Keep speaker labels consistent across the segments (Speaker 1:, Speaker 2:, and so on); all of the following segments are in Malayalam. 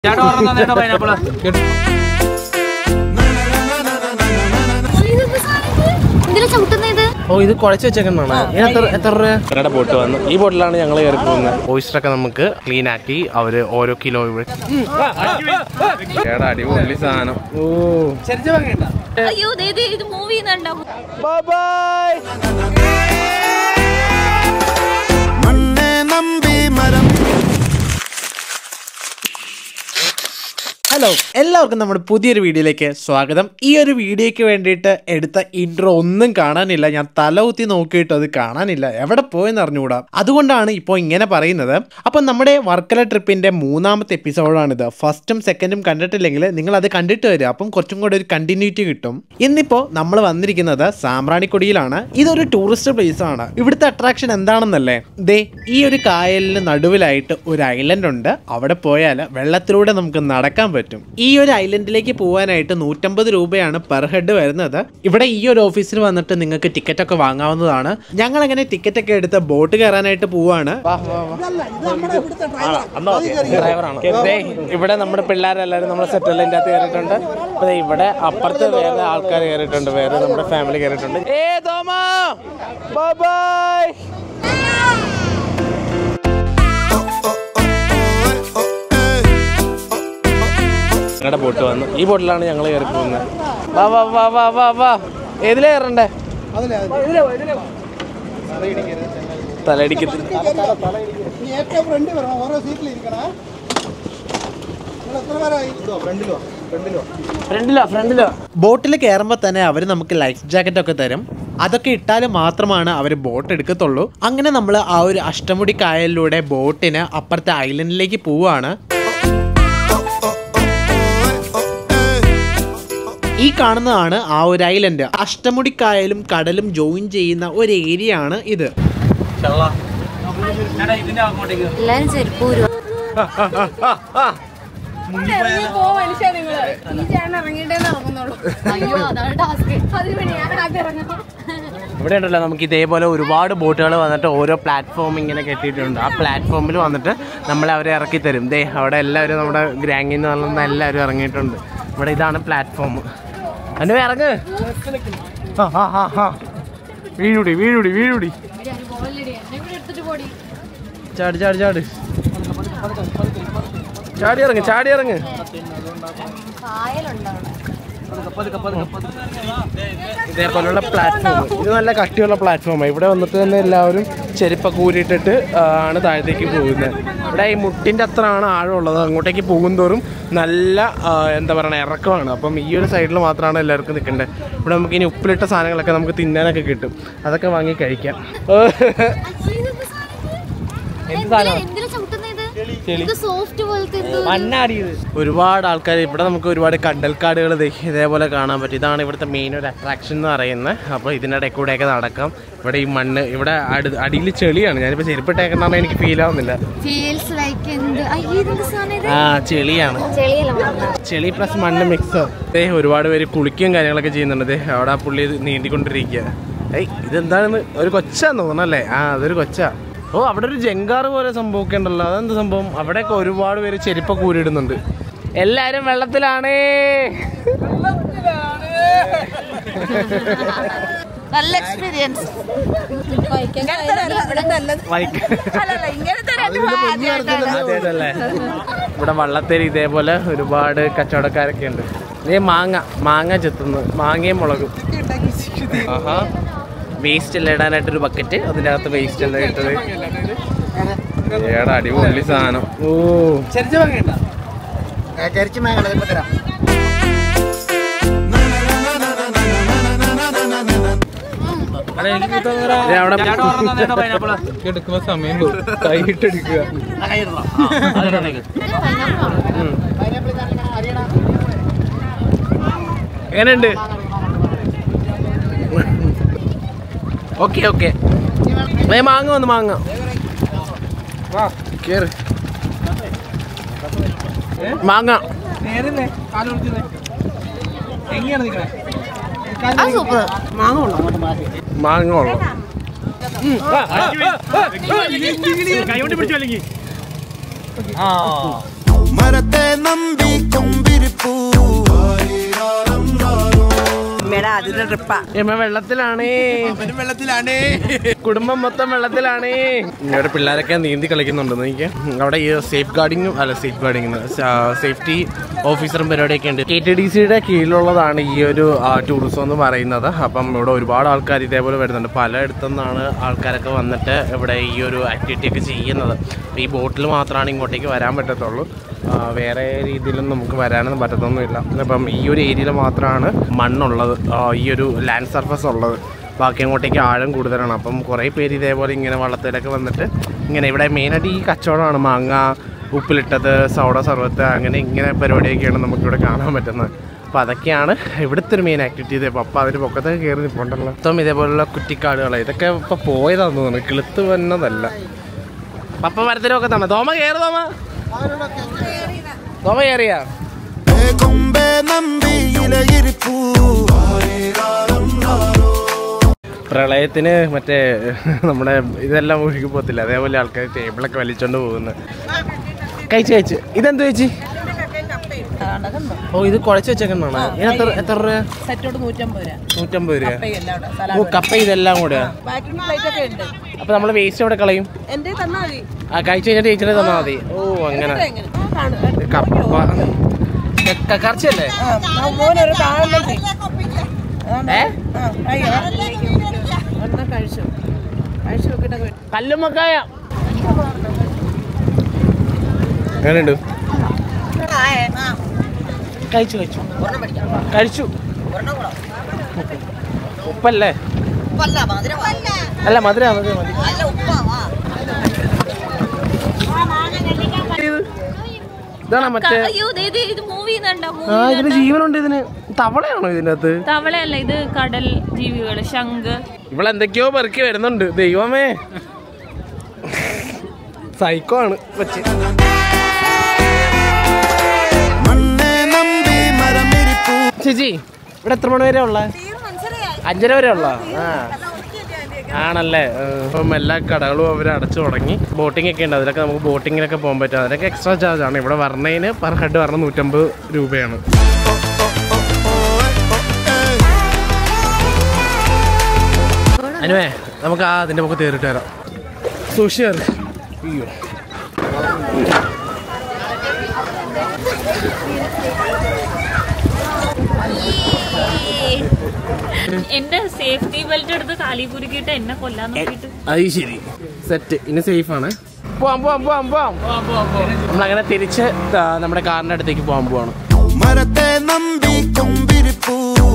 Speaker 1: ചേട്ടാ ഒരെണ്ണം തന്നേട്ടോ പൈനാപ്പിള്
Speaker 2: എന്തിനാ ചവിട്ടുന്ന ഇത്
Speaker 3: ഓ ഇത് കുഴച്ച് വെച്ചേക്കുന്നതാണ് എത്ര എത്ര രൂപ ഞങ്ങളുടെ ബോട്ട് വന്നു ഈ ബോട്ടിലാണ് ഞങ്ങൾ കയറി പോകുന്നത് ഓയിസ്റ്റർ ഒക്കെ നമുക്ക് ക്ലീൻ ആക്കി അവര് ഓരോ കിലോ ചേട്ടാ അടിപൊളി സാധനം ഓ
Speaker 2: അയ്യോ ദേ ദേ, ഇത് മൂവി ഉണ്ടാവും
Speaker 4: മണ്ണെ നമ്പി മരം
Speaker 3: ഹലോ എല്ലാവർക്കും നമ്മുടെ പുതിയൊരു വീഡിയോയിലേക്ക് സ്വാഗതം ഈ ഒരു വീഡിയോയ്ക്ക് വേണ്ടിയിട്ട് എടുത്ത ഇൻട്രോ ഒന്നും കാണാനില്ല ഞാൻ തലകുത്തി നോക്കിയിട്ട് അത് കാണാനില്ല എവിടെ പോയെന്ന് അറിഞ്ഞുകൂടാ അതുകൊണ്ടാണ് ഇപ്പോൾ ഇങ്ങനെ പറയുന്നത് അപ്പം നമ്മുടെ വർക്കല ട്രിപ്പിന്റെ മൂന്നാമത്തെ എപ്പിസോഡാണിത് ഫസ്റ്റും സെക്കൻഡും കണ്ടിട്ടില്ലെങ്കിൽ നിങ്ങൾ അത് കണ്ടിട്ട് വരിക അപ്പം കുറച്ചും കൂടെ ഒരു കണ്ടിന്യൂറ്റി കിട്ടും ഇന്നിപ്പോൾ നമ്മൾ വന്നിരിക്കുന്നത് സാമ്രാണിക്കൊടിയിലാണ് ഇതൊരു ടൂറിസ്റ്റ് പ്ലേസ് ആണ് ഇവിടുത്തെ അട്രാക്ഷൻ എന്താണെന്നല്ലേ ദേ ഈ ഒരു കായലിന് നടുവിലായിട്ട് ഒരു ഐലൻഡ് ഉണ്ട് അവിടെ പോയാൽ വെള്ളത്തിലൂടെ നമുക്ക് നടക്കാൻ പറ്റും ഈ ഒരു ഐലൻഡിലേക്ക് പോകാനായിട്ട് നൂറ്റമ്പത് രൂപയാണ് പെർ ഹെഡ് വരുന്നത് ഇവിടെ ഈ ഒരു ഓഫീസിൽ വന്നിട്ട് നിങ്ങൾക്ക് ടിക്കറ്റ് ഒക്കെ വാങ്ങാവുന്നതാണ് ഞങ്ങൾ അങ്ങനെ ടിക്കറ്റ് ഒക്കെ എടുത്ത് ബോട്ട് കയറാനായിട്ട് പോവാണ് ദേ, ഇവിടെ നമ്മുടെ പിള്ളേരെല്ലാവരും നമ്മുടെ സെറ്റലിൻ്റെ അകത്ത് കയറിയിട്ടുണ്ട് അപ്പൊ ദേ ഇവിടെ അപ്പുറത്ത് വേറെ ആൾക്കാർ കയറിയിട്ടുണ്ട് വേറെ നമ്മുടെ ഫാമിലി കയറിയിട്ടുണ്ട് ഏ തോമാ ബൈ ഞങ്ങളുടെ ബോട്ട് വന്നു ഈ ബോട്ടിലാണ് ഞങ്ങൾ കയറി പോകുന്നത് വാ വാ വാ വാ വാ വാ ഏതിലേ കയറണ്ടേ തലയിടിക്കത്തില്ല
Speaker 4: ഏറ്റവും ഫ്രണ്ട് വരണം ഓരോ സീറ്റിൽ ഇരിക്കണേ നിങ്ങൾ എത്ര പേരായി ഫ്രണ്ടിലോ ഫ്രണ്ടിലോ
Speaker 3: ഫ്രണ്ടിലോ ഫ്രണ്ടിലോ ബോട്ടിൽ കയറുമ്പോൾ തന്നെ അവർ നമുക്ക് ലൈഫ് ജാക്കറ്റ് ഒക്കെ തരും അതൊക്കെ ഇട്ടാൽ മാത്രമാണ് അവർ ബോട്ട് എടുക്കത്തുള്ളൂ അങ്ങനെ നമ്മൾ ആ ഒരു അഷ്ടമുടി കായലിലൂടെ ബോട്ടിന് അപ്പുറത്തെ ഐലൻഡിലേക്ക് പോവുകയാണ് ഈ കാണുന്നതാണ് ആ ഒരു ഐലൻഡ് അഷ്ടമുടി കായലും കടലും ജോയിൻ ചെയ്യുന്ന ഒരു ഏരിയ ആണ് ഇത്
Speaker 1: ചേട്ടാ ഇതിന്റെ അങ്ങോട്ടേക്ക്
Speaker 2: എല്ലാരും ചെരുപ്പ് ഊരുവാ. അയ്യോ അതാണ് ടാസ്ക് അതിന് വേണ്ടി ഞാൻ ആദ്യം ഇറങ്ങണം
Speaker 3: ഇവിടെ ഉണ്ടല്ലോ നമുക്ക് ഇതേപോലെ ഒരുപാട് ബോട്ടുകൾ വന്നിട്ട് ഓരോ പ്ലാറ്റ്ഫോം ഇങ്ങനെ കെട്ടിയിട്ടുണ്ട് ആ പ്ലാറ്റ്ഫോമിൽ വന്നിട്ട് നമ്മളെ അവരെ ഇറക്കി തരും ദേ അവിടെ എല്ലാവരും നമ്മുടെ ഗ്രാങ്ങിൽ നിന്ന് വന്ന എല്ലാവരും ഇറങ്ങിയിട്ടുണ്ട് ഇവിടെ ഇതാണ് പ്ലാറ്റ്ഫോം അനു ഇറങ്ങ് ആ, ആ, ആ, ആ. വീഴുടി വീഴുടി വീഴുടി ചാടി ചാടി ചാടി ചാടി ഇറങ്ങ് ചാടി ഇറങ്ങ് ഇതേപോലുള്ള പ്ലാറ്റ്ഫോം ഇത് നല്ല കട്ടിയുള്ള പ്ലാറ്റ്ഫോമാണ് ഇവിടെ വന്നിട്ട് തന്നെ എല്ലാവരും ചെരുപ്പൊക്കെ ഊരിയിട്ടിട്ട് ആ, ആണ് താഴത്തേക്ക് പോകുന്നത് ഇവിടെ ഈ മുട്ടിൻ്റെ അത്രയാണ് ആഴമുള്ളത് അങ്ങോട്ടേക്ക് പോകുന്തോറും നല്ല ആ, എന്താ പറയുക ഇറക്കമാണ് അപ്പം ഈ ഒരു സൈഡിൽ മാത്രമാണ് എല്ലാവർക്കും നിൽക്കേണ്ടത് ഇവിടെ നമുക്ക് ഇനി ഉപ്പിലിട്ട സാധനങ്ങളൊക്കെ നമുക്ക് തിന്നാനൊക്കെ കിട്ടും അതൊക്കെ വാങ്ങി കഴിക്കാം
Speaker 2: എന്തിനാ എന്തിനാ ചവിട്ടുന്ന ഇത് ഇത് സോഫ്റ്റ് പോലത്തെ എന്തോ ഒരു-
Speaker 3: ഒരുപാട് ആൾക്കാർ ഇവിടെ നമുക്ക് ഒരുപാട് കണ്ടൽക്കാടുകൾ ദേ ഇതേപോലെ കാണാൻ പറ്റും ഇതാണ് ഇവിടുത്തെ മെയിൻ ഒരു അട്രാക്ഷൻ എന്ന് പറയുന്നത് അപ്പോൾ ഇതിനിടയിൽ കൂടെയൊക്കെ നടക്കാം ഇവിടെ ഈ മണ്ണ് ഇവിടെ അടി അടിയിൽ ചെളിയാണ് ഞാനിപ്പോൾ ചെരുപ്പിട്ടേക്കണമെന്ന് എനിക്ക് ഫീൽ ആവുന്നില്ല
Speaker 2: ഫീൽസ് ലൈക്ക് എന്ത് അയ്യോ ഇതെന്ത് സാധനം ഇത്
Speaker 3: ആ ചെളിയാണ്
Speaker 2: ചെളിയല്ല മറന്ന
Speaker 3: ചെളി പ്ലസ് മണ്ണ് മിക്സ് ദേ ഒരുപാട് പേര് കുളിക്കുകയും കാര്യങ്ങളൊക്കെ ചെയ്യുന്നുണ്ട് ദേ അവിടെ ആ പുള്ളി ഇത് നീന്തിക്കൊണ്ടിരിക്കുക ഏയ് ഇതെന്താണെന്ന് ഒരു കൊച്ചാന്ന് തോന്നല്ലേ ആ അതൊരു കൊച്ചാ ഓ അവിടെ ഒരു ജങ്കാറ് പോലെ സംഭവമൊക്കെ ഉണ്ടല്ലോ അതെന്ത് സംഭവം അവിടെയൊക്കെ ഒരുപാട് പേര് ചെരുപ്പൊക്കെ ഊരിടുന്നുണ്ട് എല്ലാരും വെള്ളത്തിലാണേ
Speaker 2: നല്ല എക്സ്പീരിയൻസ്
Speaker 3: വൈക്ക് അതേതല്ലേ ഇവിടെ വള്ളത്തേരി ഇതേപോലെ ഒരുപാട് കച്ചവടക്കാരൊക്കെ ഉണ്ട് ഇതേ മാങ്ങ മാങ്ങ ചെത്തുന്നു മാങ്ങയും മുളകും ആഹാ വേസ്റ്റ് എല്ലാം ഇടാനായിട്ടൊരു ബക്കറ്റ് അതിൻ്റെ അകത്ത് വേസ്റ്റ് എല്ലാം ഇട്ടത് ഏടാ അടിപൊളി സാധനം ഓ
Speaker 4: ചരിച്ച് മേഖല ഇപ്പൊ തരാം
Speaker 3: ദേ അവിടെ
Speaker 1: ചേട്ടാ ഒരെണ്ണം തന്നേട്ടോ പൈനാപ്പിള്
Speaker 5: എടുക്കുമ്പോ സമയം പോകും കൈയിട്ടെടുക്കുക
Speaker 3: എങ്ങനെയുണ്ട് ഓക്കെ ഓക്കെ മാങ്ങ വന്ന് മാങ്ങ കേറ് മാങ്ങ
Speaker 5: എങ്ങനെയാണ് നിൽക്കണേ
Speaker 2: സൂപ്പർ
Speaker 3: മാങ്ങ കൊള്ളാം
Speaker 1: കൈ കൊണ്ട് പിടിച്ചു അല്ലെങ്കിൽ
Speaker 5: ആ
Speaker 6: മരത്തെ നമ്പി കൊമ്പിരിപ്പൂ
Speaker 7: മേഡം ആദ്യത്തെ ട്രിപ്പാ
Speaker 3: എമ്മ വെള്ളത്തിലാണേ വെള്ളത്തിലാണേ കുടുംബം മൊത്തം വെള്ളത്തിലാണേ ഇവിടെ പിള്ളേരൊക്കെ നീന്തി കളിക്കുന്നുണ്ട് എനിക്ക് അവിടെ ഈ സേഫ് ഗാർഡിങ്ങും അല്ല സേഫ് ഗാർഡിങ് സേഫ്റ്റി ഓഫീസറും പരിപാടിയൊക്കെ ഉണ്ട് കെ ടി ഡി സിയുടെ കീഴിലുള്ളതാണ് ഈ ഒരു ടൂറിസം എന്ന് പറയുന്നത് അപ്പം ഇവിടെ ഒരുപാട് ആൾക്കാർ ഇതേപോലെ വരുന്നുണ്ട് പലയിടത്തു നിന്നാണ് ആൾക്കാരൊക്കെ വന്നിട്ട് ഇവിടെ ഈ ഒരു ആക്ടിവിറ്റി ഒക്കെ ചെയ്യുന്നത് ഈ ബോട്ടിൽ മാത്രമാണ് ഇങ്ങോട്ടേക്ക് വരാൻ പറ്റത്തുള്ളൂ ആ, വേറെ രീതിയിലൊന്നും നമുക്ക് വരാനൊന്നും പറ്റത്തൊന്നുമില്ല അപ്പം ഈ ഒരു ഏരിയയിൽ മാത്രമാണ് മണ്ണുള്ളത് ആ, ഈ ഒരു ലാൻഡ് സർഫസ് ഉള്ളത് ബാക്കി അങ്ങോട്ടേക്ക് ആഴം കൂടുതലാണ് അപ്പം കുറേ പേര് ഇതേപോലെ ഇങ്ങനെ വള്ളത്തിലൊക്കെ വന്നിട്ട് ഇങ്ങനെ ഇവിടെ മെയിനായിട്ട് ഈ കച്ചവടമാണ് മാങ്ങ ഉപ്പിലിട്ടത് സോഡ സർവത്ത് അങ്ങനെ ഇങ്ങനെ പരിപാടിയൊക്കെയാണ് നമുക്കിവിടെ കാണാൻ പറ്റുന്നത് അപ്പോൾ അതൊക്കെയാണ് ഇവിടുത്തെ ഒരു മെയിൻ ആക്ടിവിറ്റി ഇത് അപ്പോൾ അതിന് പൊക്കത്തൊക്കെ കയറി നിൽപ്പുണ്ടല്ലോ മൊത്തം ഇതേപോലുള്ള കുറ്റിക്കാടുകൾ ഇതൊക്കെ ഇപ്പോൾ പോയതാന്ന് തോന്നുന്നു കിളുത്ത് വന്നതല്ല പപ്പ മരത്തിലൊക്കെ തന്നെ തോമ കയറി തോമ തോമ കയറിയാ
Speaker 6: കൊമ്പേ നമ്പി ഇലയിരിപ്പൂ
Speaker 3: പ്രളയത്തിന് മറ്റേ നമ്മുടെ ഇതെല്ലാം ഒഴുകി പോകത്തില്ല അതേപോലെ ആൾക്കാർ ടേബിളൊക്കെ വലിച്ചോണ്ട് പോകുന്നു കഴിച്ച് കഴിച്ച് ഇതെന്ത് ചേച്ചി ഓ ഇത് കുഴച്ച് വെച്ചേക്കുന്നതാണ് എത്ര എത്ര രൂപ
Speaker 7: സെറ്റോട് നൂറ്റമ്പത് രൂപ
Speaker 3: നൂറ്റമ്പത് രൂപ
Speaker 7: എല്ലാം അവിടെ
Speaker 3: ഓ കപ്പ ഇതെല്ലാം കൂടെ
Speaker 7: ബാക്കിംഗ് പ്ലേറ്റ് ഒക്കെ ഉണ്ട്
Speaker 3: അപ്പൊ നമ്മൾ വേസ്റ്റ് എവിടെ കളയും
Speaker 7: എന്റെ തന്നാ മതി
Speaker 3: ആ കഴിച്ച് കഴിഞ്ഞാൽ ടീച്ചറെ തന്നാൽ മതി ഓ അങ്ങനെ
Speaker 7: എങ്ങനെ ആ, കാണും.
Speaker 3: കപ്പ ക- കറച്ചല്ലേ
Speaker 7: ആ, ആ, മോനൊരു താഴെ
Speaker 3: ഏ
Speaker 7: ഒന്നാ കഴിച്ചു കഴിച്ചു നോക്കിട്ടൊക്കെ വരും.
Speaker 3: കല്ലുമ്മക്കായ എങ്ങനെയുണ്ട് കഴിച്ചു കഴിച്ചു കഴിച്ചു ഉപ്പല്ലേ അല്ല മധുര മതി മതി ഇത് ഇതാണോ മറ്റേ
Speaker 2: അയ്യോ ദേ, ദേ, ഇത് മൂവി
Speaker 3: ആ ഇതിന് ജീവനുണ്ട് ഇതിന് തവളയാണോ ഇതിന്റെ അകത്ത്
Speaker 2: തവളയല്ല ഇത് കടൽ ജീവികള് ശംഖ്
Speaker 3: ഇവളെന്തൊക്കെയോ പെറുക്കി വരുന്നുണ്ട് ദൈവമേ സൈക്കോ ആണ് വെച്ച്
Speaker 6: മണ്ണെ നമ്പി മരമിരിപ്പൂ
Speaker 3: ചേച്ചി ഇവിടെ എത്ര മണി വരെ ഉള്ള അഞ്ചര വരെ ഉള്ള ആ ആണല്ലേ ഏ, ഇപ്പം എല്ലാ കടകളും അവർ അടച്ചു തുടങ്ങി ബോട്ടിംഗ് ഒക്കെ ഉണ്ട് അതിലൊക്കെ നമുക്ക് ബോട്ടിങ്ങിനൊക്കെ പോകാൻ പറ്റും അതിനൊക്കെ എക്സ്ട്രാ ചാർജ് ആണ് ഇവിടെ വരണതിന് പെർ ഹെഡ് പറഞ്ഞ നൂറ്റമ്പത് രൂപയാണ് അനുവേ നമുക്ക് ആ അതിൻ്റെ മുഖത്ത് കയറിയിട്ട് വരാം സുഷിയർ അയ്യോ
Speaker 2: എന്റെ സേഫ്റ്റി ബെൽറ്റ് എടുത്ത് കാലി കുരുക്കിയിട്ട് എന്നെ കൊല്ലാൻ നോക്കിയിട്ട്
Speaker 3: അത് ശരി സെറ്റ് ഇനി സേഫ് ആണ് പോവാം പോവാം പോവാം പോവാം നമ്മളങ്ങനെ തിരിച്ച് ദാ നമ്മുടെ കാറിന്റെ അടുത്തേക്ക് പോകാൻ പോവാണ്
Speaker 6: മരത്തെ നമ്പി കൊമ്പിരിപ്പൂ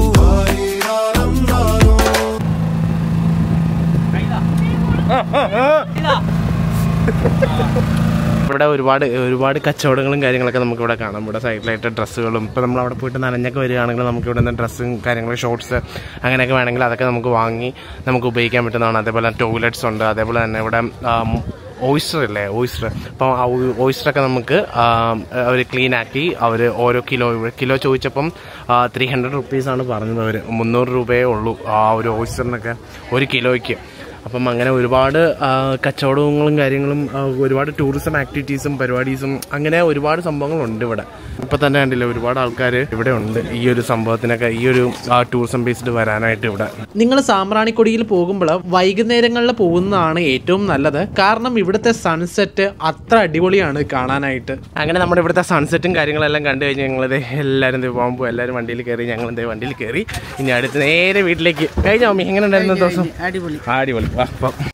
Speaker 3: ഇവിടെ ഒരുപാട് ഒരുപാട് കച്ചവടങ്ങളും കാര്യങ്ങളൊക്കെ നമുക്ക് ഇവിടെ കാണാം ഇവിടെ സൈഡിലായിട്ട് ഡ്രസ്സുകളും ഇപ്പോൾ നമ്മൾ അവിടെ പോയിട്ട് നനഞ്ഞൊക്കെ വരികയാണെങ്കിൽ നമുക്ക് ഇവിടെ നിന്ന് ഡ്രസ്സും കാര്യങ്ങളും ഷോർട്സ് അങ്ങനെയൊക്കെ വേണമെങ്കിൽ അതൊക്കെ നമുക്ക് വാങ്ങി നമുക്ക് ഉപയോഗിക്കാൻ പറ്റുന്നതാണ് അതേപോലെ ടോയ്ലറ്റ്സ് ഉണ്ട് അതേപോലെ തന്നെ ഇവിടെ ഓയിസ്റ്റർ ഇല്ലേ ഓയിസ്റ്റർ അപ്പം ആ ഓയിസ്റ്ററൊക്കെ നമുക്ക് അവർ ക്ലീൻ ആക്കി അവർ ഓരോ കിലോ കിലോ ചോദിച്ചപ്പം ത്രീ ഹൺഡ്രഡ് റുപ്പീസാണ് പറഞ്ഞത് അവർ മുന്നൂറ് രൂപയേ ഉള്ളൂ ആ ഒരു ഓയിസ്റ്ററിനൊക്കെ ഒരു കിലോയ്ക്ക് അപ്പം അങ്ങനെ ഒരുപാട് ആ, കച്ചവടങ്ങളും കാര്യങ്ങളും ആ, ഒരുപാട് ടൂറിസം ആക്ടിവിറ്റീസും പരിപാടീസും അങ്ങനെ ഒരുപാട് സംഭവങ്ങളുണ്ട് ഇവിടെ ഇപ്പം തന്നെ കണ്ടില്ലേ ഒരുപാട് ആൾക്കാർ ഇവിടെ ഉണ്ട് ഈ ഒരു സംഭവത്തിനൊക്കെ ഈ ഒരു ടൂറിസം ബേസ്ഡ് വരാനായിട്ട് ഇവിടെ നിങ്ങൾ സാമ്പ്രാണിക്കൊടിയിൽ പോകുമ്പോൾ വൈകുന്നേരങ്ങളിൽ പോകുന്നതാണ് ഏറ്റവും നല്ലത് കാരണം ഇവിടുത്തെ സൺസെറ്റ് അത്ര അടിപൊളിയാണ് കാണാനായിട്ട് അങ്ങനെ നമ്മുടെ ഇവിടുത്തെ സൺസെറ്റും കാര്യങ്ങളെല്ലാം കണ്ടു കഴിഞ്ഞ് ഞങ്ങളിത് എല്ലാവരും ദേ പോകാൻ പോകും എല്ലാവരും വണ്ടിയിൽ കയറി ഞങ്ങൾ എന്തേ വണ്ടിയിൽ കയറി ഇനി അടുത്ത് നേരെ വീട്ടിലേക്ക് കഴിഞ്ഞ മമ്മി എങ്ങനെ ഉണ്ടായിരുന്നു ദിവസം
Speaker 7: അടിപൊളി
Speaker 3: അടിപൊളി വാ, പോ.